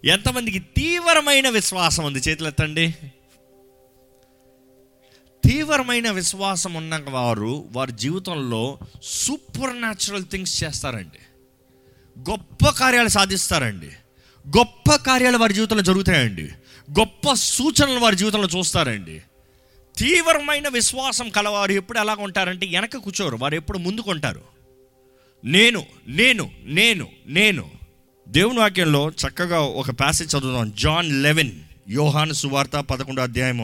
ఎంతమందికి తీవ్రమైన విశ్వాసం ఉంది చేతులు ఎత్తండి తీవ్రమైన విశ్వాసం ఉన్న వారు వారి జీవితంలో సూపర్ న్యాచురల్ థింగ్స్ చేస్తారండి గొప్ప కార్యాలు సాధిస్తారండి గొప్ప కార్యాలు వారి జీవితంలో జరుగుతాయండి గొప్ప సూచనలు వారి జీవితంలో చూస్తారండి తీవ్రమైన విశ్వాసం కలవారు ఎప్పుడు ఎలా ఉంటారంటే వెనక కూర్చోరు వారు ఎప్పుడు ముందుకుంటారు నేను నేను నేను నేను దేవుని వాక్యంలో చక్కగా ఒక ప్యాసేజ్ చదువుదాం జాన్ లెవెన్ యోహాను సువార్త పదకొండో అధ్యాయము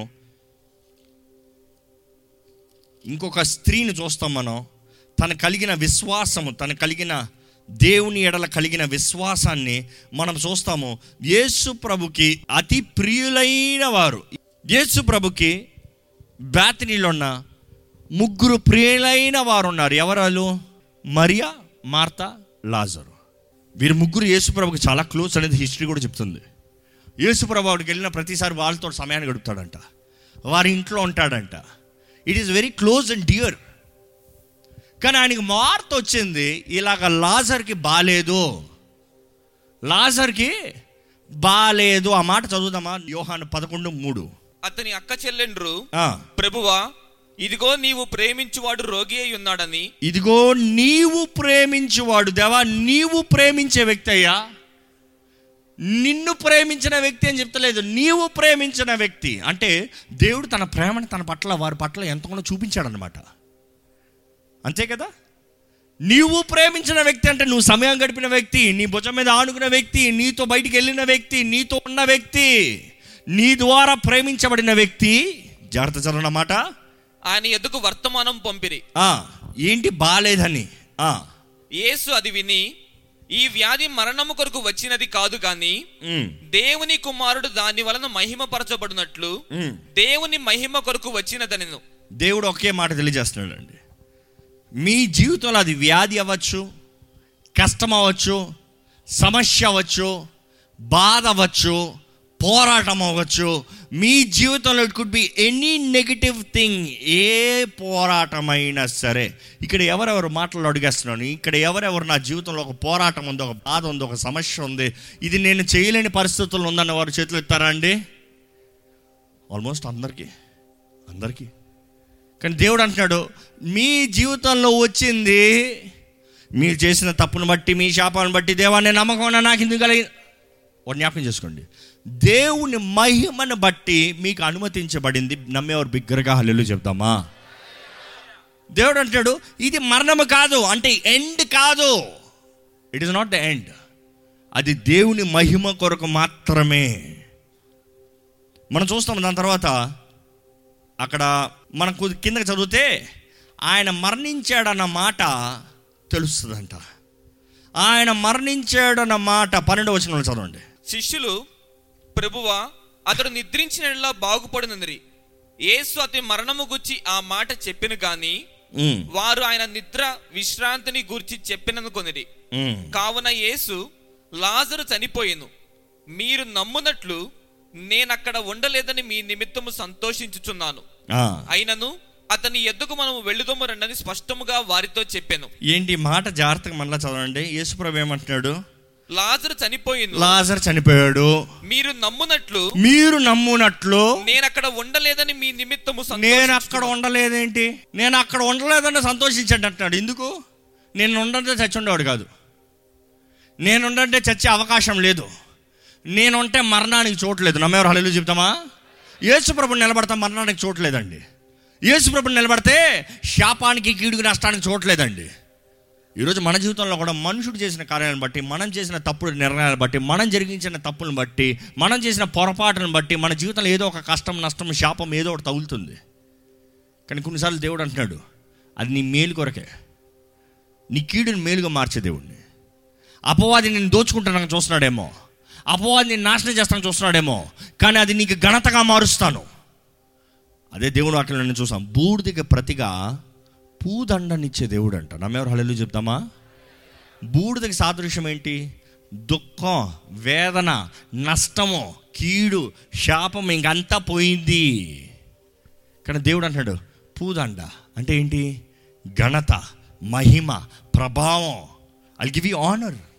ఇంకొక స్త్రీని చూస్తాం మనం తన కలిగిన విశ్వాసము తన కలిగిన దేవుని ఎడల కలిగిన విశ్వాసాన్ని మనం చూస్తాము యేసు ప్రభుకి అతి ప్రియులైన వారు యేసు ప్రభుకి బ్యాతనీలో ఉన్న ముగ్గురు ప్రియులైన వారు ఉన్నారు ఎవరు మరియా మార్త లాజరు వీరు ముగ్గురు యేసుప్రభుకి చాలా క్లోజ్ అనేది హిస్టరీ కూడా చెప్తుంది యేసుప్రభు వాడికి వెళ్ళిన ప్రతిసారి వాళ్ళతో సమయాన్ని గడుపుతాడంట వారి ఇంట్లో ఉంటాడంట it is very close and dear కానీ ఆయనకి మార్త వచ్చింది ఇలాగ లాజర్కి బాలేదు లాజర్కి బాలేదు ఆ మాట చదువుదామా యోహాను పదకొండు మూడు అతని అక్క చెల్లెండ్రు ఆ, ప్రభువా ఇదిగో నీవు ప్రేమించువాడు రోగి అయి ఉన్నాడని ఇదిగో నీవు ప్రేమించువాడు దేవా నీవు ప్రేమించే వ్యక్తి అయ్యా నిన్ను ప్రేమించిన వ్యక్తి అని చెప్తలేదు నీవు ప్రేమించిన వ్యక్తి అంటే దేవుడు తన ప్రేమను తన పట్ల వారి పట్ల ఎంతగానో చూపించాడు అనమాట అంతే కదా నీవు ప్రేమించిన వ్యక్తి అంటే నువ్వు సమయం గడిపిన వ్యక్తి నీ భుజం మీద ఆనుకున్న వ్యక్తి నీతో బయటికి వెళ్ళిన వ్యక్తి నీతో ఉన్న వ్యక్తి నీ ద్వారా ప్రేమించబడిన వ్యక్తి జాగ్రత్త చదవనమాట ఆయన ఎదుకు వర్తమానం పంపిరి ఆ, ఏంటి బాలేదని ఆ, యేసు అది విని ఈ వ్యాధి మరణము కొరకు వచ్చినది కాదు గాని ఉమ్, దేవుని కుమారుడు దాని వలన మహిమపరచబడినట్లు ఉమ్. దేవుని మహిమ కొరకు వచ్చినదనెను దేవుడు ఒకే మాట తెలియజేస్తున్నాడు అండి మీ జీవితంలో అది వ్యాధి అవ్వచ్చు కష్టం అవ్వచ్చు సమస్య అవ్వచ్చు బాధ అవ్వచ్చు పోరాటం అవ్వచ్చు మీ జీవితంలో it could be any negative thing ఏ పోరాటమైనా సరే ఇక్కడ ఎవరెవరు మాటలు అడిగేస్తున్నాను ఇక్కడ ఎవరెవరు నా జీవితంలో ఒక పోరాటం ఉంది ఒక బాధ ఉంది ఒక సమస్య ఉంది ఇది నేను చేయలేని పరిస్థితుల్లో ఉందన్న వారు చేతులు ఎత్తారా అండి ఆల్మోస్ట్ అందరికీ అందరికీ కానీ దేవుడు అంటున్నాడు మీ జీవితంలో వచ్చింది మీరు చేసిన తప్పును బట్టి మీ శాపాన్ని బట్టి దేవాన్ని నమ్మకం ఉన్నా నాకు ఎందుకు కలిగి ఒక జ్ఞాపకం చేసుకోండి దేవుని మహిమను బట్టి మీకు అనుమతించబడింది నమ్మేవారు బిగ్గరగా హల్లు చెప్తామా దేవుడు అంటాడు ఇది మరణము కాదు అంటే ఎండ్ కాదు it is not the end అది దేవుని మహిమ కొరకు మాత్రమే మనం చూస్తాం దాని తర్వాత అక్కడ మనకు కిందకి చదివితే ఆయన మరణించాడన్న మాట తెలుస్తుందంట ఆయన మరణించాడన్న మాట పన్నెండు వచ్చిన చదవండి శిష్యులు ప్రభువా అతడు నిద్రించినలా బాగుపడినందిరి యేసు అతని మరణము గురించి ఆ మాట చెప్పిన గాని ఉమ్, వారు ఆయన నిద్ర విశ్రాంతిని గురించి చెప్పిననుకొనిరి ఉమ్. కావున యేసు లాజరు చనిపోయెను మీరు నమ్మునట్లు నేనక్కడ ఉండలేదని మీ నిమిత్తము సంతోషించుచున్నాను ఆ, అయినను అతని ఎద్దుకు మనము వెళ్ళుదము రండని స్పష్టముగా వారితో చెప్పాను ఏంటి ఈ మాట జాగ్రత్తగా మళ్ళీ చదవండి యేసుప్రభు ఏమంటున్నాడు లాజరు చనిపోయింది లాజర్ చనిపోయాడు మీరు నమ్మునట్లు మీరు నమ్మునట్లు నేను అక్కడ ఉండలేదని మీ నిమిత్తము నేను అక్కడ సంతోషించుచున్నాను. ఉండలేదేంటి నేను అక్కడ ఉండలేదని సంతోషించండి అంటున్నాడు ఎందుకు నేను ఉండంటే చచ్చి ఉండేవాడు కాదు నేను ఉండంటే చచ్చే అవకాశం లేదు నేను ఉంటే మరణానికి చోట్లేదు నమ్మేవారు హళలు చెప్తామా యేసుప్రభుని నిలబడతా మరణానికి చోట్లేదండి యేసుప్రభుని నిలబడితే శాపానికి కీడుకు నష్టానికి చోట్లేదండి ఈరోజు మన జీవితంలో కూడా మనుషుడు చేసిన కార్యాలను బట్టి మనం చేసిన తప్పుడు నిర్ణయాలను బట్టి మనం జరిగించిన తప్పులను బట్టి మనం చేసిన పొరపాటును బట్టి మన జీవితంలో ఏదో ఒక కష్టం నష్టం శాపం ఏదో ఒకటి తగులుతుంది కానీ కొన్నిసార్లు దేవుడు అంటున్నాడు అది నీ మేలు కొరకే నీ కీడుని మేలుగా మార్చే దేవుడిని అపవాది నేను దోచుకుంటానని చూస్తున్నాడేమో అపవాది నేను నాశనం చేస్తాను చూస్తున్నాడేమో కానీ అది నీకు ఘనతగా మారుస్తాను అదే దేవుడు వాక్యం నేను చూసాం బూడిదికి ప్రతిగా పూదండనిచ్చే దేవుడు అంట నమ్మెవరు హళలు చెప్తామా బూడిదకి సాదృశ్యం ఏంటి దుఃఖం వేదన నష్టము కీడు శాపం ఇంకంతా పోయింది కానీ దేవుడు అంటాడు పూదండ అంటే ఏంటి ఘనత మహిమ ప్రభావం ఐ గివ్ యూ ఆనర్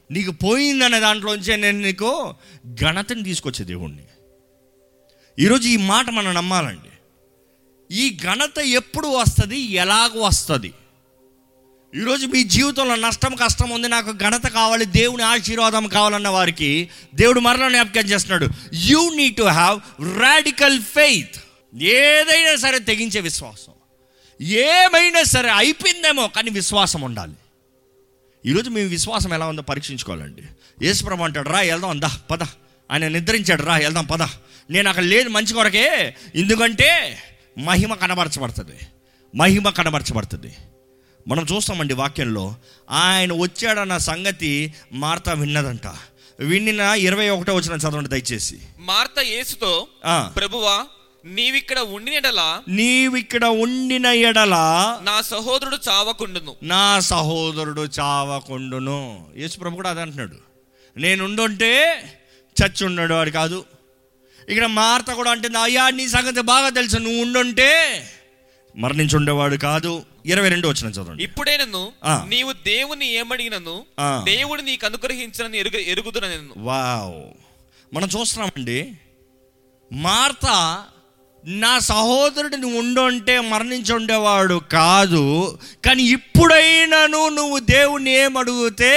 నీకు పోయిందనే దాంట్లోంచే నేను నీకు ఘనతని తీసుకొచ్చే దేవుణ్ణి ఈరోజు ఈ మాట మనం నమ్మాలండి ఈ ఘనత ఎప్పుడు వస్తుంది ఎలాగ వస్తుంది ఈరోజు మీ జీవితంలో నష్టం కష్టం ఉంది నాకు ఘనత కావాలి దేవుని ఆశీర్వాదం కావాలన్న వారికి దేవుడు మరలా జ్ఞాపకం చేస్తున్నాడు you need to have radical faith ఏదైనా సరే తెగించే విశ్వాసం ఏమైనా సరే అయిపోయిందేమో కానీ విశ్వాసం ఉండాలి ఈరోజు మీ విశ్వాసం ఎలా ఉందో పరీక్షించుకోవాలండి యేసుప్రభు అంటాడు రా వెళ్దాం అందా పద ఆయన నిద్రించాడు రా వెళ్దాం పద నేను అక్కడ లేదు మంచి కొరకే ఎందుకంటే మహిమ కనబరచబడుతుంది మహిమ కనబరచబడుతుంది మనం చూస్తామండి వాక్యంలో ఆయన వచ్చాడన్న సంగతి మార్త విన్నదంట విన్నిన ఇరవై ఒకటో వచ్చిన చదవండి దయచేసి మార్త యేసుతో ఆ. ప్రభువా నీవిక్కడ ఉండినడలా నీవిక్కడ ఉండిన ఎడల నా సహోదరుడు చావకుండును నా సహోదరుడు చావకుండును యేసు ప్రభు కూడా అదే అంటున్నాడు నేను ఉండుంటే చచ్చి ఉన్నాడు వాడు కాదు ఇక్కడ మార్త కూడా అంటుంది అయ్యా నీ సంగతి బాగా తెలుసు నువ్వు ఉండుంటే మరణించి ఉండేవాడు కాదు ఇరవై రెండు వచ్చిన చదవండి ఇప్పుడే నన్ను ఆ. నీవు దేవుని ఏమడిగినను ఆ. దేవుడు నీకు అనుగ్రహించనని ఎరుగు ఎరుగుదున నేను వావ్ మనం చూస్తున్నామండి మార్త నా సహోదరుడిని ఉండుంటే మరణించి ఉండేవాడు కాదు కానీ ఇప్పుడైనాను నువ్వు దేవుణ్ణి ఏం అడిగితే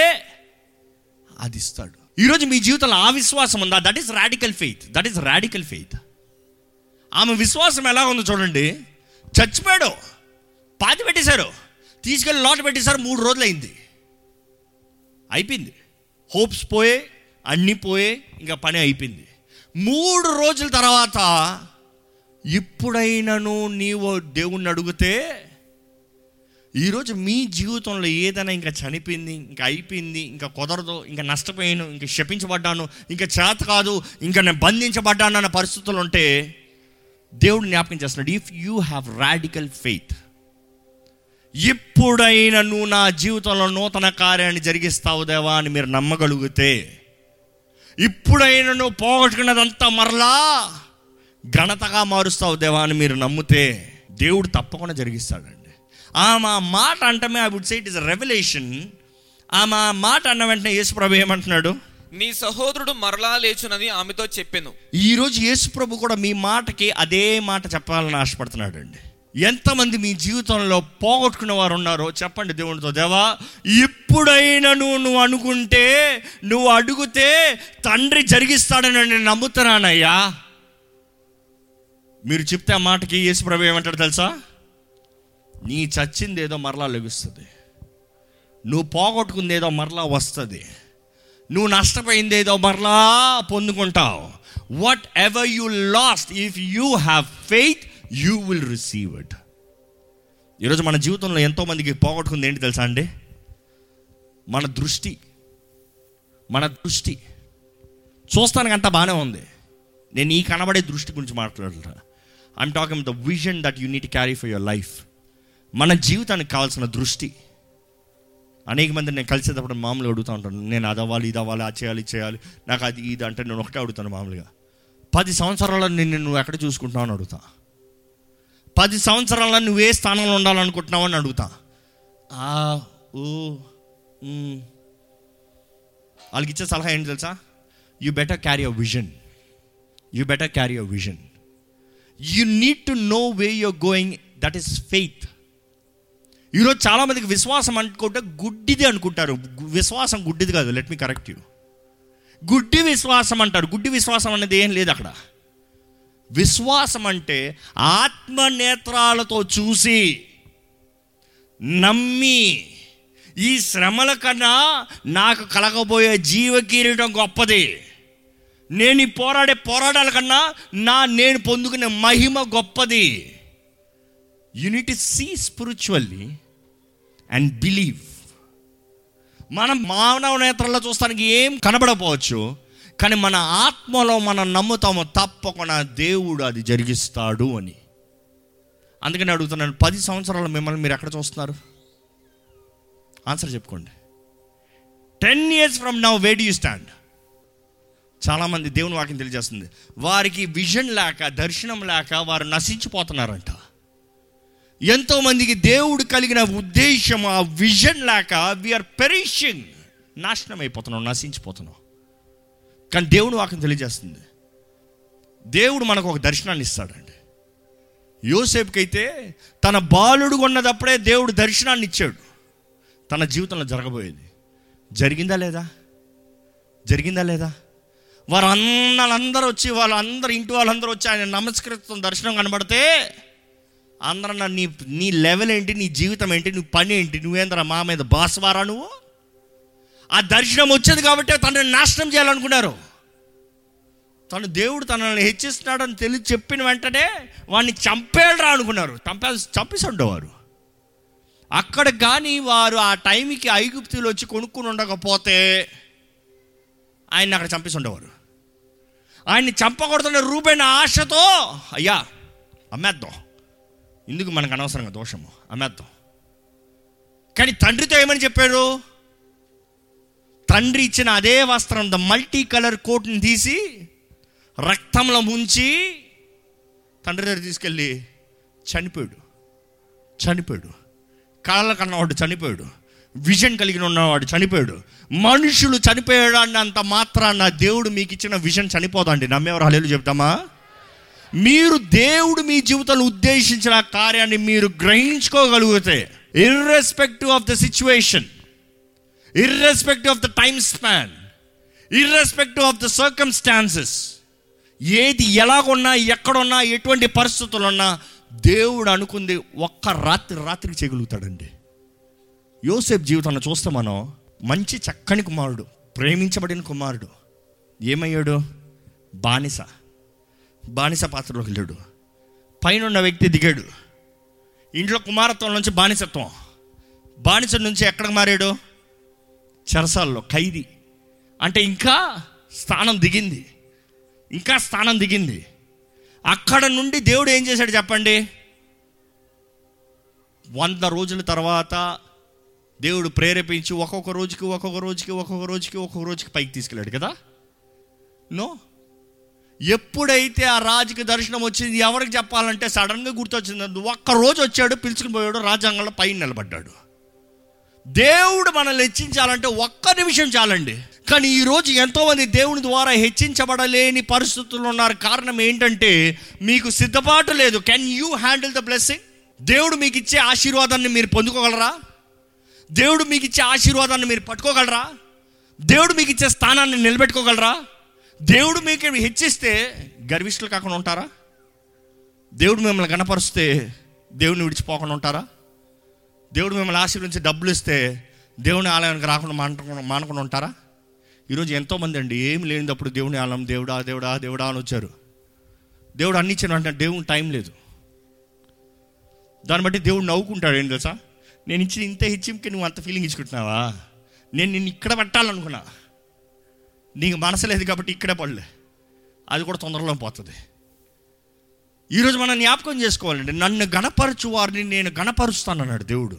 అది ఇస్తాడు ఈరోజు మీ జీవితంలో ఆ విశ్వాసం ఉందా that is radical faith that is radical faith ఆమె విశ్వాసం ఎలా ఉందో చూడండి చచ్చిపోయాడు పాతి పెట్టేశారు తీసుకెళ్ళి లోట పెట్టేశారు మూడు రోజులు అయింది అయిపోయింది హోప్స్ పోయే అన్నీ పోయే ఇంకా పని అయిపోయింది మూడు రోజుల తర్వాత ఇప్పుడైనను నీవు దేవుణ్ణి అడిగితే ఈరోజు మీ జీవితంలో ఏదైనా ఇంకా చనిపోయింది ఇంకా అయిపోయింది ఇంకా కుదరదు ఇంకా నష్టపోయాను ఇంకా శపించబడ్డాను ఇంకా చేత కాదు ఇంకా నేను బంధించబడ్డాను అన్న పరిస్థితులు ఉంటే దేవుడు జ్ఞాపకం చేస్తున్నాడు if you have radical faith ఇప్పుడైనా నువ్వు నా జీవితంలో నూతన కార్యాన్ని జరిగిస్తావు దేవా అని మీరు నమ్మగలిగితే ఇప్పుడైనా నువ్వు పోగొట్టుకున్నదంతా మరలా ఘనతగా మారుస్తావు దేవా అని మీరు నమ్మితే దేవుడు తప్పకుండా జరిగిస్తాడండి ఆమె ఆ మాట అంటమే I would say it is revolution ఆమె ఆ మాట అన్న వెంటనే యేసుప్రభు ఏమంటున్నాడు నీ సహోదరుడు మరలా లేచునని ఆమెతో చెప్పాను ఈరోజు యేసుప్రభు కూడా మీ మాటకి అదే మాట చెప్పాలని ఆశపడుతున్నాడు అండి ఎంతమంది మీ జీవితంలో పోగొట్టుకున్న వారు ఉన్నారో చెప్పండి దేవునితో దేవా ఇప్పుడైనా నువ్వు నువ్వు అనుకుంటే నువ్వు అడిగితే తండ్రి జరిగిస్తాడని నేను నమ్ముతున్నానయ్యా మీరు చెప్తే ఆ మాటకి యేసుప్రభు ఏమంటాడు తెలుసా నీ చచ్చింది ఏదో మరలా లెగుస్తుంది నువ్వు పోగొట్టుకుంది ఏదో మరలా వస్తుంది నువ్వు నష్టపోయింది ఏదో మరలా పొందుకుంటావు whatever you lost if you have faith you will receive it ఈరోజు మన జీవితంలో ఎంతోమందికి పోగొట్టుకుంది ఏంటి తెలుసా అండి మన దృష్టి మన దృష్టి చూస్తానికి అంతా బాగానే ఉంది నేను ఈ కనబడే దృష్టి గురించి మాట్లాడుతున్నా I'm talking the vision that you need carry for your life మన జీవితానికి కావాల్సిన దృష్టి అనేక మంది నేను కలిసేటప్పుడు మామూలుగా అడుగుతూ ఉంటాను నేను అది అవ్వాలి ఇది అవ్వాలి అది చేయాలి ఇది చేయాలి నాకు అది ఇది అంటే నేను ఒకటే అడుగుతాను మామూలుగా పది సంవత్సరాల్లో నిన్ను నువ్వు ఎక్కడ చూసుకుంటున్నావు అని అడుగుతా పది సంవత్సరాల్లో నువ్వు ఏ స్థానంలో ఉండాలనుకుంటున్నావు అని అడుగుతా ఆ, ఊ, మ్. వాళ్ళకి ఇచ్చే సలహా ఏంటి తెలుసా you better carry a vision you better carry a vision you need to know where you're going that is faith ఈరోజు చాలామందికి విశ్వాసం అనుకుంటే గుడ్డిది అనుకుంటారు గు- విశ్వాసం గుడ్డిది కాదు లెట్ మీ కరెక్ట్ యూ గుడ్డి విశ్వాసం అంటారు గుడ్డి విశ్వాసం అనేది ఏం లేదు అక్కడ విశ్వాసం అంటే ఆత్మ నేత్రాలతో చూసి నమ్మి ఈ శ్రమల కన్నా నాకు కలగబోయే జీవ కిరీటం గొప్పది నేను ఈ పోరాడే పోరాటాల కన్నా నా నేను పొందుకునే మహిమ గొప్పది you need see spiritually and believe మనం మానవ నేత్రంలో చూస్తానికి ఏం కనబడకపోవచ్చు కానీ మన ఆత్మలో మనం నమ్ముతాము తప్పకుండా దేవుడు అది జరిగిస్తాడు అని అందుకని అడుగుతున్నాను పది సంవత్సరాలు మిమ్మల్ని మీరు ఎక్కడ చూస్తున్నారు ఆన్సర్ చెప్పుకోండి ten years from now where do you stand చాలామంది దేవుని వాక్యం తెలియజేస్తుంది వారికి విజన్ లేక దర్శనం లేక వారు నశించిపోతున్నారంట ఎంతో మందికి దేవుడు కలిగిన ఉద్దేశం ఆ విజన్ లేక వీఆర్ పెరిషింగ్ నాశనం అయిపోతున్నావు నశించిపోతున్నావు కానీ దేవుడు వాక్యం తెలియజేస్తుంది దేవుడు మనకు ఒక దర్శనాన్ని ఇస్తాడండి యోసేపుకి అయితే తన బాలుడు ఉన్నదప్పుడే దేవుడు దర్శనాన్ని ఇచ్చాడు తన జీవితంలో జరగబోయేది జరిగిందా లేదా జరిగిందా లేదా వారు అన్నలందరూ వచ్చి వాళ్ళందరూ ఇంటి వాళ్ళందరూ వచ్చి ఆయన నమస్కరిస్తున్న దర్శనం కనబడితే అందరూ అన్నారు, నీ నీ లెవెల్ ఏంటి నీ జీవితం ఏంటి నీ పని ఏంటి నువ్వేంద్ర మా మీద బాసవారా నువ్వు ఆ దర్శనం వచ్చేది కాబట్టి తనని నాశనం చేయాలనుకున్నారు తను దేవుడు తనని హెచ్చిస్తున్నాడని తెలిసి చెప్పిన వెంటనే వాడిని చంపేయడరా అనుకున్నారు చంపే చంపేసి ఉండేవారు అక్కడ కానీ వారు ఆ టైంకి ఐగుప్తులు వచ్చి కొనుక్కుని ఉండకపోతే ఆయన్ని అక్కడ చంపేసి ఉండేవారు ఆయన్ని చంపకూడదన్న రూపైన ఆశతో అయ్యా అమ్మేద్దాం ఇందుకు మనకు అనవసరంగా దోషము అమ్మేద్దాం కానీ తండ్రితో ఏమని చెప్పాడు తండ్రి ఇచ్చిన అదే వస్త్రం ద మల్టీ కలర్ కోట్ని తీసి రక్తంలో ముంచి తండ్రి దగ్గర తీసుకెళ్ళి చనిపోయాడు చనిపోయాడు కళ్ళ కన్నవాడు చనిపోయాడు విజన్ కలిగిన ఉన్నవాడు చనిపోయాడు మనుషులు చనిపోయాడు అన్నంత మాత్రాన దేవుడు మీకు ఇచ్చిన విజన్ చనిపోదండి నమ్మేవారు హలేలు చెప్తామా మీరు దేవుడు మీ జీవితంలో ఉద్దేశించిన కార్యాన్ని మీరు గ్రహించుకోగలిగితే irrespective of the situation irrespective of the time span irrespective of the circumstances ఏది ఎలాగున్నా ఎక్కడున్నా ఎటువంటి పరిస్థితులు ఉన్నా దేవుడు అనుకుంది ఒక్క రాత్రి రాత్రికి చేయగలుగుతాడండి యోసేపు జీవితాన్ని చూస్తే మనం మంచి చక్కని కుమారుడు ప్రేమించబడిన కుమారుడు ఏమయ్యాడు బానిస బానిస పాత్రలోకి వెళ్ళాడు పైన ఉన్న వ్యక్తి దిగాడు ఇంట్లో కుమారత్వం నుంచి బానిసత్వం బానిస నుంచి ఎక్కడికి మారాడు చెరసాల్లో ఖైదీ అంటే ఇంకా స్థానం దిగింది ఇంకా స్థానం దిగింది అక్కడ నుండి దేవుడు ఏం చేశాడు చెప్పండి వంద రోజుల తర్వాత దేవుడు ప్రేరేపించి ఒక్కొక్క రోజుకి ఒక్కొక్క రోజుకి ఒక్కొక్క రోజుకి ఒక్కొక్క రోజుకి పైకి తీసుకెళ్ళాడు కదా నో ఎప్పుడైతే ఆ రాజుకి దర్శనం వచ్చింది ఎవరికి చెప్పాలంటే సడన్గా గుర్తొచ్చింది ఒక్క రోజు వచ్చాడు పిలుచుకుని పోయాడు రాజ్యాంగంలో పైన నిలబడ్డాడు దేవుడు మనల్ని హెచ్చించాలంటే ఒక్క నిమిషం చాలండి కానీ ఈరోజు ఎంతోమంది దేవుని ద్వారా హెచ్చించబడలేని పరిస్థితుల్లో ఉన్నారు కారణం ఏంటంటే మీకు సిద్ధపాటు లేదు can you handle the blessing దేవుడు మీకు ఇచ్చే ఆశీర్వాదాన్ని మీరు పొందుకోగలరా దేవుడు మీకు ఇచ్చే ఆశీర్వాదాన్ని మీరు పట్టుకోగలరా దేవుడు మీకు ఇచ్చే స్థానాన్ని నిలబెట్టుకోగలరా దేవుడు మీకు హెచ్చిస్తే గర్విష్ఠులు కాకుండా ఉంటారా దేవుడు మిమ్మల్ని గణపరిస్తే దేవుడిని విడిచిపోకుండా ఉంటారా దేవుడు మిమ్మల్ని ఆశీర్వించి డబ్బులు ఇస్తే దేవుని ఆలయానికి రాకుండా మానకుండా మానకుండా ఉంటారా ఈరోజు ఎంతోమంది అండి ఏం లేనిదప్పుడు దేవుని ఆలయం దేవుడా దేవుడా దేవుడా అని వచ్చారు దేవుడు అన్ని ఇచ్చిన అంటే దేవుని టైం లేదు దాన్ని బట్టి దేవుడు నవ్వుకుంటాడు ఏం తెలుసా నేను ఇచ్చిన ఇంత హెచ్చింకి నువ్వు అంత ఫీలింగ్ ఇచ్చుకుంటున్నావా నేను నిన్ను ఇక్కడ పెట్టాలనుకున్నా నీకు మనసు లేదు కాబట్టి ఇక్కడే పడలే అది కూడా తొందరలో పోతుంది ఈరోజు మనం జ్ఞాపకం చేసుకోవాలండి నన్ను గణపరచు వారిని నేను గణపరుస్తానన్నాడు దేవుడు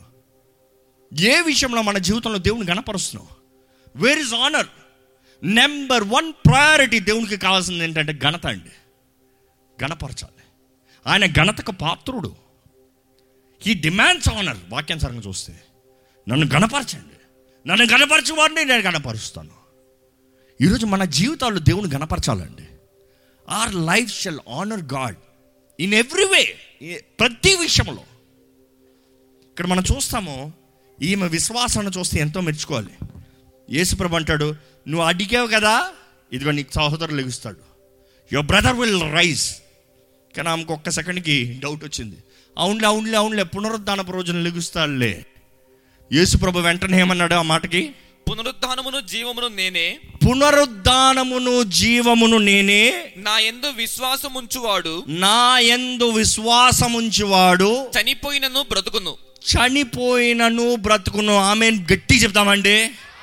ఏ విషయంలో మన జీవితంలో దేవుని గణపరుస్తున్నావు where is honour number one priority దేవునికి కావాల్సింది ఏంటంటే ఘనత అండి గణపరచాలి ఆయన ఘనతకు పాత్రుడు ఈ డిమాండ్స్ ఆనర్ వాక్యానుసారంగా చూస్తే నన్ను గణపరచండి నన్ను గణపరచు వారిని నేను గణపరుస్తాను ఈరోజు మన జీవితాల్లో దేవుని గణపరచాలండి our life shall honour God in every way ప్రతి విషయంలో ఇక్కడ మనం చూస్తాము ఈమె విశ్వాసాన్ని చూస్తే ఎంతో మెచ్చుకోవాలి యేసుప్రభు అంటాడు నువ్వు అడిగావు కదా ఇదిగో నీకు సహోదరులు లెగుస్తాడు యువర్ బ్రదర్ విల్ రైజ్ కానీ ఆమెకు ఒక్క సెకండ్కి డౌట్ వచ్చింది అవునులే అవునులే అవునులే పునరుద్ధానపు రోజున లెగుస్తాడులే యేసుప్రభు వెంటనే ఏమన్నాడు ఆ మాటకి పునరుద్ధానమును జీవమును నేనే పునరుద్ధానమును జీవమును నేనే నా ఎందు విశ్వాసముంచువాడు నా యందు విశ్వాసముంచువాడు చనిపోయినను బ్రతుకును చనిపోయినను బ్రతుకును ఆమె గట్టి చెప్తామండి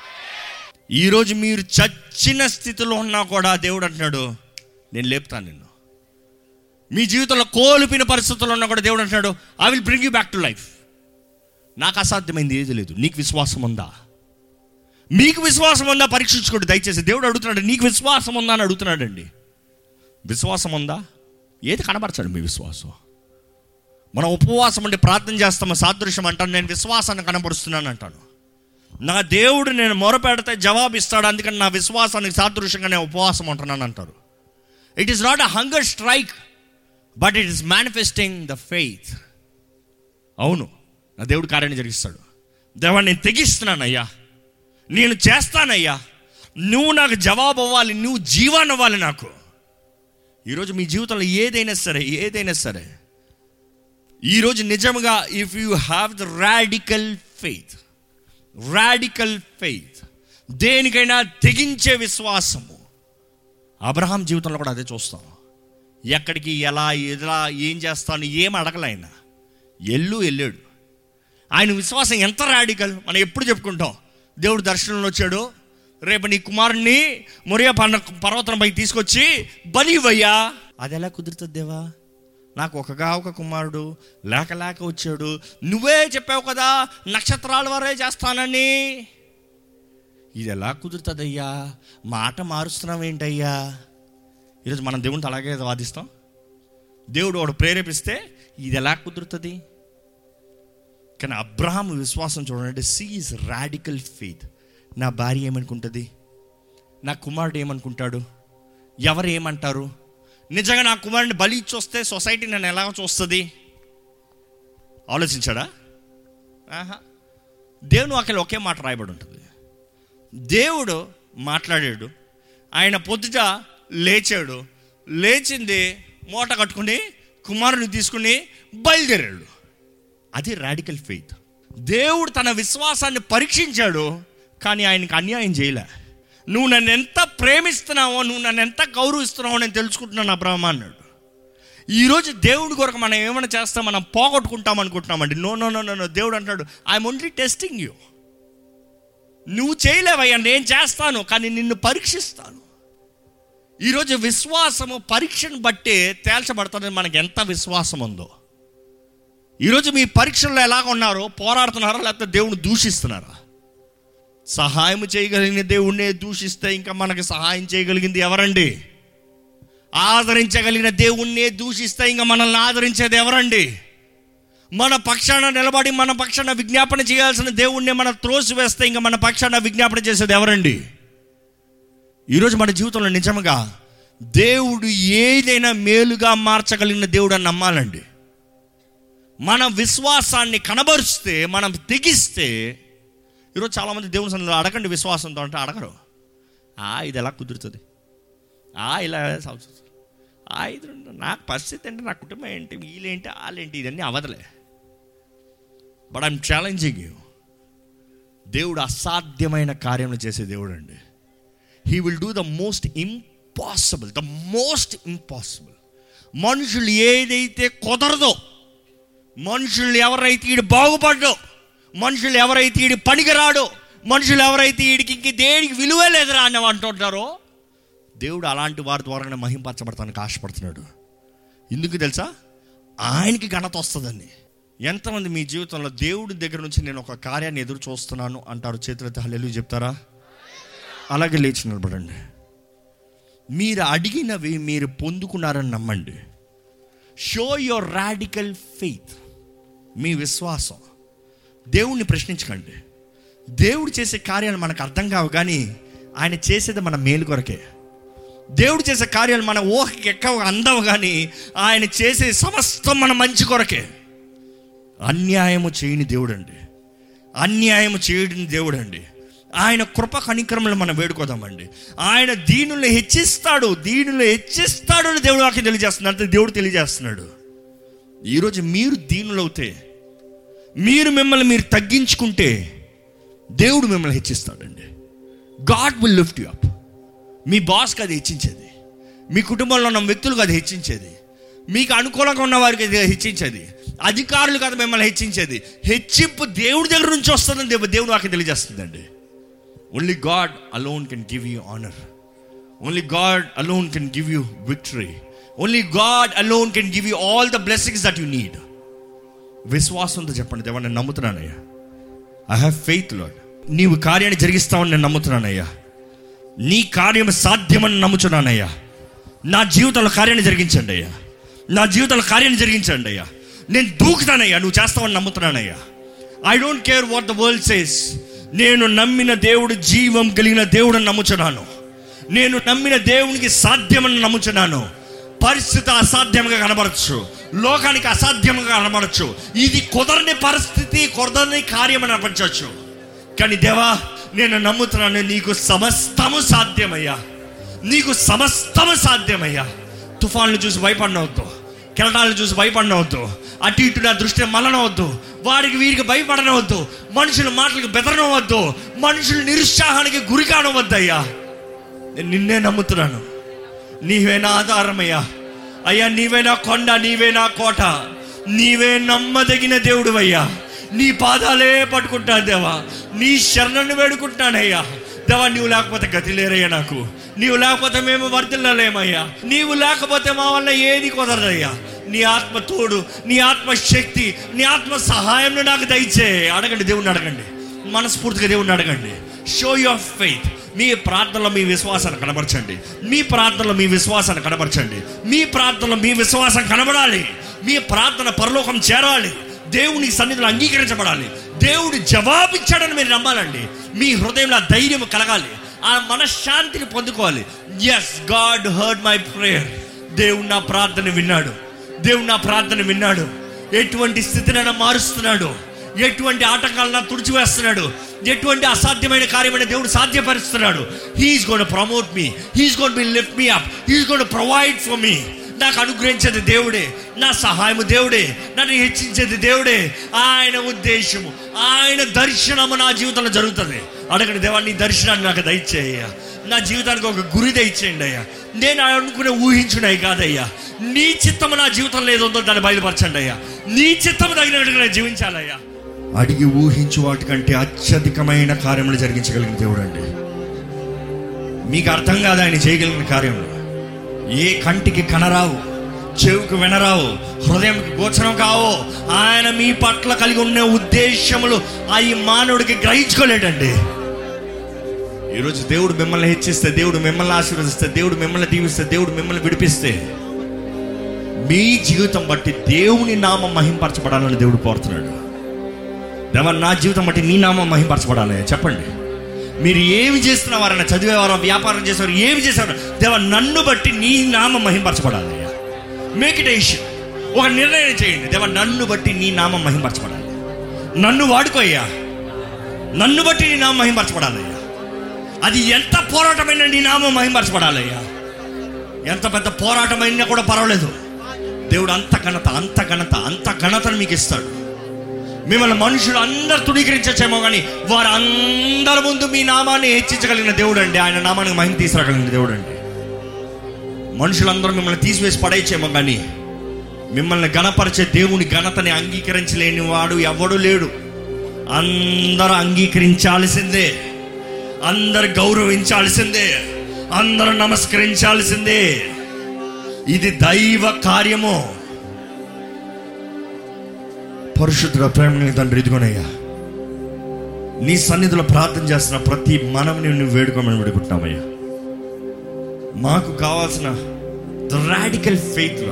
ఈరోజు మీరు చచ్చిన స్థితిలో ఉన్నా కూడా దేవుడు అంటున్నాడు నేను లేపుతాను నిన్ను మీ జీవితంలో కోల్పోయిన పరిస్థితుల్లో ఉన్నా కూడా దేవుడు అంటున్నాడు I will bring you back to life నాకు అసాధ్యమైంది ఏది లేదు నీకు విశ్వాసం ఉందా మీకు విశ్వాసం ఉందా పరీక్షించుకోండి దయచేసి దేవుడు అడుగుతున్నాడు నీకు విశ్వాసం ఉందా అని అడుగుతున్నాడండి విశ్వాసం ఉందా ఏది కనబరచండి మీ విశ్వాసం మనం ఉపవాసం అంటే ప్రార్థన చేస్తాము సాదృశ్యం అంటాను నేను విశ్వాసాన్ని కనబరుస్తున్నాను అంటాను నా దేవుడు నేను మొరపెడితే జవాబు ఇస్తాడు అందుకని నా విశ్వాసానికి సాదృశ్యంగా నేను ఉపవాసం ఉంటున్నాను అంటారు it is not a hunger strike but it is manifesting the faith అవును నా దేవుడు కార్యాన్ని జరిగిస్తాడు దేవా నేను తెగిస్తున్నానయ్యా నేను చేస్తానయ్యా నువ్వు నాకు జవాబు అవ్వాలి నువ్వు జీవాన్ని అవ్వాలి నాకు ఈరోజు మీ జీవితంలో ఏదైనా సరే ఏదైనా సరే ఈరోజు నిజంగా if you have the radical faith radical faith దేనికైనా తెగించే విశ్వాసము అబ్రహాం జీవితంలో కూడా అదే చూస్తాం ఎక్కడికి ఎలా ఎలా ఏం చేస్తాను ఏం అడగలే ఆయన ఎల్లు వెళ్ళాడు ఆయన విశ్వాసం ఎంత రాడికల్ మనం ఎప్పుడు చెప్పుకుంటాం దేవుడు దర్శనంలో వచ్చాడు రేపు నీ కుమారుణ్ణి మొరియా పర్ణ పర్వతంపై తీసుకొచ్చి బలివయ్యా అది ఎలా కుదురుతుంది దేవా నాకు ఒకగా ఒక కుమారుడు లేక లేక వచ్చాడు నువ్వే చెప్పావు కదా నక్షత్రాల వరే చేస్తానని ఇది ఎలా కుదురుతుందయ్యా మాట మారుస్తున్నావు ఏంటయ్యా ఈరోజు మనం దేవునితో అలాగే వాదిస్తాం దేవుడు వాడు ప్రేరేపిస్తే ఇది ఎలా కుదురుతుంది కానీ అబ్రహాం విశ్వాసం చూడండి సి ఈజ్ రాడికల్ ఫెయిత్ నా భార్య ఏమనుకుంటుంది నా కుమారుడు ఏమనుకుంటాడు ఎవరు ఏమంటారు నిజంగా నా కుమారుడిని బలి ఇచ్చి వస్తే సొసైటీ నన్ను ఎలా చూస్తుంది ఆలోచించాడా ఆహా దేవుని వాక్యం ఒకే మాట రాయబడి ఉంటుంది దేవుడు మాట్లాడాడు ఆయన పొద్దుట లేచాడు లేచింది మూట కట్టుకుని కుమారుని తీసుకుని బయలుదేరాడు అది రాడికల్ ఫెయిత్ దేవుడు తన విశ్వాసాన్ని పరీక్షించాడు కానీ ఆయనకి అన్యాయం చేయలే నువ్వు నన్ను ఎంత ప్రేమిస్తున్నావో నువ్వు నన్ను ఎంత గౌరవిస్తున్నావో నేను తెలుసుకుంటున్నాను అబ్రహ్మ అన్నాడు ఈరోజు దేవుడి కొరకు మనం ఏమైనా చేస్తాం మనం పోగొట్టుకుంటాం అనుకుంటున్నామండి నో నో నో నో దేవుడు అంటాడు ఐఎమ్ ఓన్లీ టెస్టింగ్ యూ నువ్వు చేయలేవయ్యా నేను చేస్తాను కానీ నిన్ను పరీక్షిస్తాను ఈరోజు విశ్వాసము పరీక్షను బట్టే తేల్చబడుతుంది మనకి ఎంత విశ్వాసం ఉందో ఈరోజు మీ పరీక్షల్లో ఎలాగ ఉన్నారో పోరాడుతున్నారా లేకపోతే దేవుని దూషిస్తున్నారా సహాయం చేయగలిగిన దేవుణ్ణే దూషిస్తే ఇంకా మనకి సహాయం చేయగలిగింది ఎవరండి ఆదరించగలిగిన దేవుణ్ణే దూషిస్తే ఇంకా మనల్ని ఆదరించేది ఎవరండి మన పక్షాన నిలబడి మన పక్షాన విజ్ఞాపన చేయాల్సిన దేవుణ్ణి మన త్రోసి వేస్తే ఇంకా మన పక్షాన విజ్ఞాపన చేసేది ఎవరండి ఈరోజు మన జీవితంలో నిజంగా దేవుడు ఏదైనా మేలుగా మార్చగలిగిన దేవుడు అని నమ్మాలండి మన విశ్వాసాన్ని కనబరుస్తే మనం తెగిస్తే ఈరోజు చాలామంది దేవుని సన్నిధిలో అడగండి విశ్వాసంతో అంటే అడగరు ఆ ఇది ఎలా కుదురుతుంది ఆ ఇలా సాగుతుంది ఆ ఇది నాకు పరిస్థితి ఏంటి నా కుటుంబం ఏంటి వీళ్ళేంటి వాళ్ళేంటి ఇదన్నీ అవదలే బట్ ఐఎమ్ ఛాలెంజింగ్ యూ దేవుడు అసాధ్యమైన కార్యములు చేసే దేవుడు అండి he will do the most impossible the most impossible మనుషులు ఏదైతే కుదరదో మనుషులు ఎవరైతే ఈడు బాగుపడ్డో మనుషులు ఎవరైతే ఈడు పనికిరాడో మనుషులు ఎవరైతే వీడికి ఇంక దేనికి విలువే లేదురా అని అంటుంటారో దేవుడు అలాంటి వారి ద్వారానే మహింపరచబడతానికి ఆశపడుతున్నాడు ఎందుకు తెలుసా ఆయనకి ఘనత వస్తుందండి ఎంతమంది మీ జీవితంలో దేవుడి దగ్గర నుంచి నేను ఒక కార్యాన్ని ఎదురు చూస్తున్నాను అంటారు చేతులైతే హల్లెలు చెప్తారా అలాగే లేచి నిలబడండి మీరు అడిగినవి మీరు పొందుకున్నారని నమ్మండి షో యువర్ రాడికల్ ఫెయిత్ మీ విశ్వాసం దేవుణ్ణి ప్రశ్నించకండి దేవుడు చేసే కార్యాలు మనకు అర్థం కావు కానీ ఆయన చేసేది మన మేలు కొరకే దేవుడు చేసే కార్యాలు మన ఊహకి ఎక్కువ అందవు కానీ ఆయన చేసే సమస్తం మన మంచి కొరకే అన్యాయము చేయని దేవుడు అండి అన్యాయము చేయని దేవుడు అండి ఆయన కృప కనిక్రమలు మనం వేడుకోదామండి ఆయన దీనుల్ని హెచ్చిస్తాడు దీనులు హెచ్చిస్తాడు అని దేవుడు వాక్యం తెలియజేస్తున్నాడు అంటే దేవుడు తెలియజేస్తున్నాడు ఈరోజు మీరు దీనులవుతే మీరు మిమ్మల్ని మీరు తగ్గించుకుంటే దేవుడు మిమ్మల్ని హెచ్చిస్తాడండి God will lift you up మీ బాస్కి అది హెచ్చించేది మీ కుటుంబంలో ఉన్న వ్యక్తులకు అది హెచ్చించేది మీకు అనుకూలంగా ఉన్న వారికి అది హెచ్చించేది అధికారులు కదా మిమ్మల్ని హెచ్చించేది హెచ్చింపు దేవుడి దగ్గర నుంచి వస్తుందని దేవు దేవుడు వాకి తెలియజేస్తుందండి only God alone can give you honour only God alone can give you victory only God alone can give you all the blessings that you need విశ్వాసంతో చెప్పండి దేవా నేను నమ్ముతున్నానయ్యా ఐ హ్యావ్ ఫెయిత్ లాడ్ నీవు కార్యాన్ని జరిగిస్తావని నేను నమ్ముతున్నానయ్యా నీ కార్యం సాధ్యమని నమ్ముతున్నానయ్యా నా జీవితంలో కార్యాన్ని జరిగించండి అయ్యా నా జీవితంలో కార్యాన్ని జరిగించండి అయ్యా నేను దూకుతానయ్యా నువ్వు చేస్తావని నమ్ముతున్నానయ్యా I don't care what the world says నేను నమ్మిన దేవుడు జీవం కలిగిన దేవుడని నమ్ముచున్నాను నేను నమ్మిన దేవునికి సాధ్యమని నమ్ముచున్నాను పరిస్థితి అసాధ్యంగా కనబడచ్చు లోకానికి అసాధ్యంగా కనబడచ్చు ఇది కుదరని పరిస్థితి కుదరని కార్యం అని అనిపించవచ్చు కానీ దేవా నేను నమ్ముతున్నాను నీకు సమస్తము సాధ్యమయ్యా నీకు సమస్తము సాధ్యమయ్యా తుఫాన్లు చూసి భయపడనవద్దు కెరటాలను చూసి భయపడనవద్దు అటు ఇటు నా దృష్టి మలనవద్దు వారికి వీరికి భయపడనవద్దు మనుషుల మాటలకు బెదరనవద్దు మనుషుల నిరుత్సాహానికి గురి కానవద్దయ్యా నేను నిన్నే నమ్ముతున్నాను నీవే నా ఆధారమయ్యా అయ్యా నీవే నా కొండ నీవే నా కోట నీవే నమ్మదగిన దేవుడు అయ్యా నీ పాదాలే పట్టుకుంటాను దేవా నీ శరణను వేడుకుంటానయ్యా దేవా నీవు లేకపోతే గతి లేరయ్యా నాకు నీవు లేకపోతే మేము వర్ధిల్లలేమయ్యా నీవు లేకపోతే మా వల్ల ఏది కుదరదయ్యా నీ ఆత్మ తోడు నీ ఆత్మ శక్తి నీ ఆత్మ సహాయం నాకు దయచే అడగండి దేవుణ్ణి అడగండి మనస్ఫూర్తిగా దేవుణ్ణి అడగండి షో యువర్ ఫెయిత్ మీ ప్రార్థనలో మీ విశ్వాసాన్ని కనబరచండి మీ ప్రార్థనలో మీ విశ్వాసాన్ని కనబరచండి మీ ప్రార్థనలో మీ విశ్వాసం కనబడాలి మీ ప్రార్థన పరలోకం చేరాలి దేవుని సన్నిధిలో అంగీకరించబడాలి దేవుడు జవాబిచ్చాడని మీరు నమ్మాలండి మీ హృదయంలో ఆ ధైర్యం కలగాలి ఆ మనశ్శాంతిని పొందుకోవాలి yes God heard my prayer దేవుడు నా ప్రార్థన విన్నాడు దేవుడు నా ప్రార్థన విన్నాడు ఎటువంటి స్థితినైనా మారుస్తున్నాడు ఎటువంటి ఆటంకాలను తుడిచివేస్తున్నాడు ఎటువంటి అసాధ్యమైన కార్యమైన దేవుడు సాధ్యపరుస్తున్నాడు he's gonna promote me he's gonna be lift me up he's gonna provide for me నాకు అనుగ్రహించేది దేవుడే నా సహాయము దేవుడే నన్ను హెచ్చించేది దేవుడే ఆయన ఉద్దేశము ఆయన దర్శనము నా జీవితంలో జరుగుతుంది అడగండి దేవా నీ దర్శనాన్ని నాకు దయచేయ్యా నా జీవితానికి ఒక గురి దయచేయండి అయ్యా నేను అనుకునే ఊహించున్నాయి కాదయ్యా నీ చిత్తము నా జీవితంలో ఏదో ఉందో దాన్ని బయలుపరచండి అయ్యా నీ చిత్తము తగినట్టుగా నేను జీవించాలయ్యా అడిగి ఊహించు వాటికంటే అత్యధికమైన కార్యములు జరిగించగలిగిన దేవుడు అండి మీకు అర్థం కాదు ఆయన చేయగలిగిన కార్యములు ఏ కంటికి కనరావు చెవుకు వినరావు హృదయంకి గోచరం కావో ఆయన మీ పట్ల కలిగి ఉన్న ఉద్దేశములు ఆ ఈ మానవుడికి గ్రహించుకోలేడండి ఈరోజు దేవుడు మిమ్మల్ని హెచ్చిస్తే దేవుడు మిమ్మల్ని ఆశీర్వదిస్తే దేవుడు మిమ్మల్ని దీవిస్తే దేవుడు మిమ్మల్ని విడిపిస్తే మీ జీవితం బట్టి దేవుని నామం మహింపరచబడాలని దేవుడు కోరుతున్నాడు దేవా నా జీవితం బట్టి నీ నామం మహింపరచబడాలి చెప్పండి మీరు ఏమి చేస్తున్నవారన్నా చదివేవారు వ్యాపారం చేసేవారు ఏమి చేసేవారు దేవ నన్ను బట్టి నీ నామం మహింపరచబడాలి మేక్ ఇట్ ఇష్యూ ఒక నిర్ణయం చేయండి దేవ నన్ను బట్టి నీ నామం మహింపరచబడాలి నన్ను వాడుకోయ్యా నన్ను బట్టి నీ నామం మహింపరచబడాలయ్యా అది ఎంత పోరాటమైనా నీ నామం మహింపరచబడాలయ్యా ఎంత పెద్ద పోరాటమైనా కూడా పర్వాలేదు దేవుడు అంత ఘనత అంత ఘనత అంత ఘనతను మీకు ఇస్తాడు మిమ్మల్ని మనుషులు అందరు తుడీకరించచ్చేమో కానీ వారు అందరి ముందు మీ నామాన్ని హెచ్చించగలిగిన దేవుడు అండి ఆయన నామానికి మహిమ తీసుకురాగలిగిన దేవుడు అండి మనుషులందరూ మిమ్మల్ని తీసివేసి పడేయచ్చేమో కానీ మిమ్మల్ని గణపరిచే దేవుని ఘనతని అంగీకరించలేని వాడు ఎవడు లేడు అందరూ అంగీకరించాల్సిందే అందరు గౌరవించాల్సిందే అందరూ నమస్కరించాల్సిందే ఇది దైవ కార్యము పరిశుద్ధుల ప్రేమ తండ్రి ఇదిగోనయ్యా నీ సన్నిధిలో ప్రార్థన చేస్తున్న ప్రతి మనవుని నువ్వు వేడుకోమని వేడుకుంటున్నామయ్యా మాకు కావాల్సిన ద రాడికల్ ఫెయిత్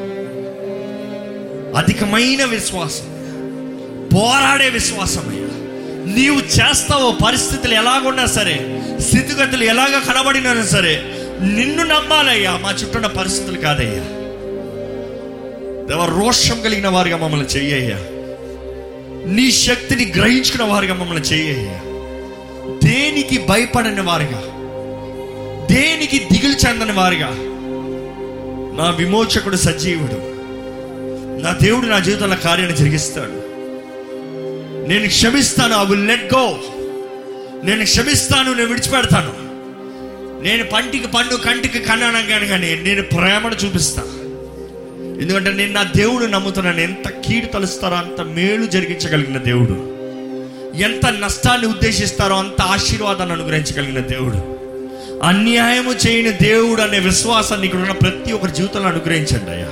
అధికమైన విశ్వాసం పోరాడే విశ్వాసం అయ్యా నీవు చేస్తావో పరిస్థితులు ఎలాగున్నా సరే స్థితిగతులు ఎలాగ కనబడినా సరే నిన్ను నమ్మాలయ్యా మా చుట్టూ పరిస్థితులు కాదయ్యా దేవ రోషం కలిగిన వారిగా మమ్మల్ని చెయ్యయ్యా నీ శక్తిని గ్రహించుకున్న వారిగా మమ్మల్ని చెయ్యయ్యా దేనికి భయపడని వారిగా దేనికి దిగులు చెందని వారిగా నా విమోచకుడు సజీవుడు నా దేవుడు నా జీవితంలో కార్యాన్ని జరిగిస్తాడు నేను క్షమిస్తాను ఐ విల్ లెట్ గో నేను క్షమిస్తాను నేను విడిచిపెడతాను నేను పంటికి పండు కంటికి కన్నాను కానీ నేను ప్రేమను చూపిస్తా ఎందుకంటే నేను నా దేవుడు నమ్ముతున్నాను ఎంత కీడు తలుస్తారో అంత మేలు జరిగించగలిగిన దేవుడు ఎంత నష్టాన్ని ఉద్దేశిస్తారో అంత ఆశీర్వాదాన్ని అనుగ్రహించగలిగిన దేవుడు అన్యాయము చేయని దేవుడు అనే విశ్వాసాన్ని ఇక్కడ ఉన్న ప్రతి ఒక్కరి జీవితంలో అనుగ్రహించండి అయ్యా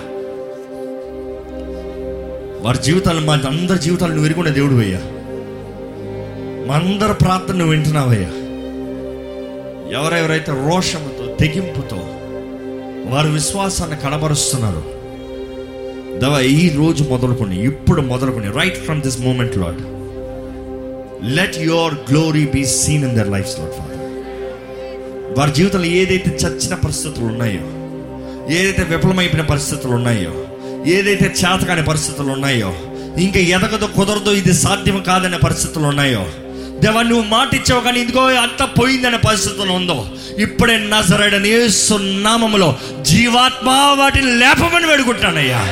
వారి జీవితాలు మా అందరి జీవితాలు నువ్వు ఎరుగున్న దేవుడు అయ్యా మా అందరి ప్రార్థన నువ్వు వింటున్నావయ్యా ఎవరెవరైతే రోషముతో తెగింపుతో వారి విశ్వాసాన్ని కనబరుస్తున్నారు దవ ఈ రోజు మొదలుకొని ఇప్పుడు మొదలుకొని right from this moment Lord let your glory be seen in their life Lord Father వారి జీవితంలో ఏదైతే చచ్చిన పరిస్థితులు ఉన్నాయో ఏదైతే విఫలమైపోయిన పరిస్థితులు ఉన్నాయో ఏదైతే చేతకాని పరిస్థితులు ఉన్నాయో ఇంకా ఎదగదు కుదరదు ఇది సాధ్యం కాదనే పరిస్థితులు ఉన్నాయో దేవా నువ్వు మాట ఇచ్చావు కానీ ఇదిగో అంత పోయిందనే పరిస్థితులు ఉందో ఇప్పుడే నజరడని నామములో జీవాత్మ వాటిని లేపమని వేడుకుంటానయ్యా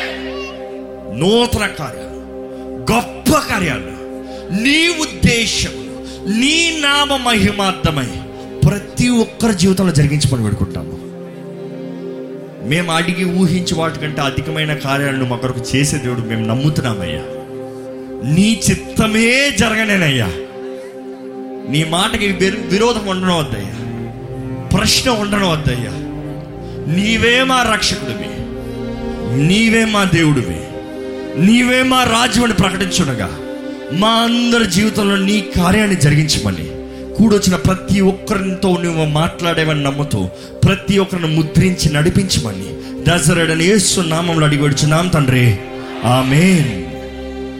నూతన కార్యాలు గొప్ప కార్యాలు నీ ఉద్దేశం నీ నామ మహిమార్థమై ప్రతి ఒక్కరి జీవితంలో జరిగించమని వేడుకుంటాము మేము అడిగి ఊహించి వాటికంటే అధికమైన కార్యాలను మా కొరకు చేసే దేవుడు మేము నమ్ముతున్నామయ్యా నీ చిత్తమే జరగనేనయ్యా నీ మాటకి విరు- విరోధం ఉండడం వద్దయ్యా ప్రశ్న ఉండడం వద్దయ్యా నీవే మా రక్షకుడివి నీవే మా దేవుడివి నీవే మా రాజ్యం అని ప్రకటించుండగా మా అందరి జీవితంలో నీ కార్యాన్ని జరిగించమని కూడొచ్చిన ప్రతి ఒక్కరితో నువ్వు మాట్లాడేవని నమ్ముతూ ప్రతి ఒక్కరిని ముద్రించి నడిపించమని దసరడని యేసు నామంలో అడిగి వచ్చున్నాం తండ్రి ఆమెన్